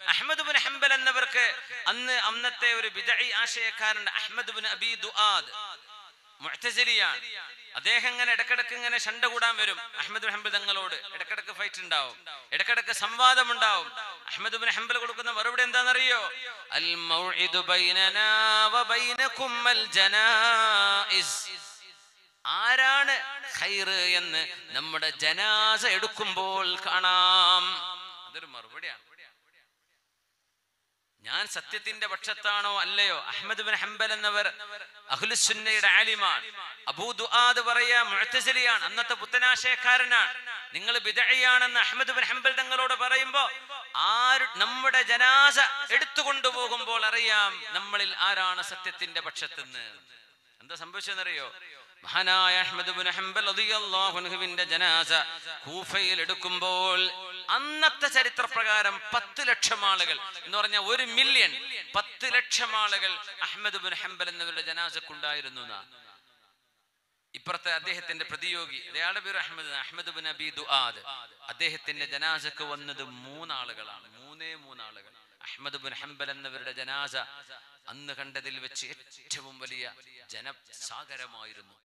Ahmed bin Hanbal എന്നവർക്ക് അന്ന് അന്നത്തെ ഒരു ബിദഈ ആശയക്കാരൻ അഹമ്മദ് ബിൻ അബി ദുആദ് മുഅ്തസിലിയാണ് അദ്ദേഹം ഇങ്ങനെ ഇടക്കിടക്ക് ഇങ്ങനെ ശണ്ട കൂടാൻ വരും അഹമ്മദ് ബിൻ ഹംബൽ തങ്ങളോട് ഇടക്കിടക്ക് ഫൈറ്റ് ഉണ്ടാവും ഇടക്കിടക്ക് സംവാദം ഉണ്ടാവും അഹമ്മദ് ബിൻ ഹംബൽ കൊടുക്കുന്ന മറുപടി എന്താണെന്നറിയോ അൽ മൗഇദു ബൈനനാ വബൈനകും അൽ ജനായിസ് ആരാണ് ഖൈറ് എന്ന് നമ്മുടെ ജനാസ എടുക്കുമ്പോൾ കാണാം അതൊരു മറുപടിയാണ് ഞാൻ സത്യത്തിന്റെ പക്ഷത്താണോ അല്ലയോ അഹമ്മദ് ബിൻ ഹംബൽ എന്നവർ അഹ്ലുസുന്നയുടെ ആലിമാണ് അബൂ ദുആദ് പറയാ മുഅ്തസിലിയാണ് അന്നത്തെ പുത്തനാശയക്കാരനാണ് നിങ്ങൾ ബിദഅയാണെന്ന് അഹമ്മദ് ബിൻ ഹംബൽ തങ്ങളോട് പറയുമ്പോ ആര് നമ്മുടെ ജനാസ എടുത്തുകൊണ്ടു പോകുമ്പോൾ അറിയാം നമ്മളിൽ ആരാണ് സത്യത്തിന്റെ പക്ഷത്തെന്ന് എന്താ സംഭവിച്ചതെന്നറിയോ മഹാനായ അഹ്മദ് ബിൻ ഹംബൽ റളിയല്ലാഹു അൻഹുവിന്റെ ജനാസ കൂഫയിൽ എടുക്കുമ്പോൾ അന്നത്തെ ചരിത്രപ്രകാരം പത്ത് ലക്ഷം ആളുകൾ എന്ന് പറഞ്ഞ ഒരു മില്യൺ പത്ത് ലക്ഷം ആളുകൾ അഹ്മദ് ബിൻ ഹംബൽ എന്നവരുടെ ജനാസക്കുണ്ടായിരുന്നു എന്നാ ഇപ്പുറത്തെ അദ്ദേഹത്തിന്റെ പ്രതിയോഗി അയാളുടെ പേര് Ahmad Ahmad bin Abi Duad അദ്ദേഹത്തിന്റെ ജനാസക്ക് വന്നത് മൂന്നാളുകളാണ് മൂന്നേ മൂന്നാളുകൾ അഹമ്മദ് ബിൻ ഹംബൽ എന്നവരുടെ ജനാസ അന്ന് കണ്ടതിൽ വെച്ച് ഏറ്റവും വലിയ ജനസാഗരമായിരുന്നു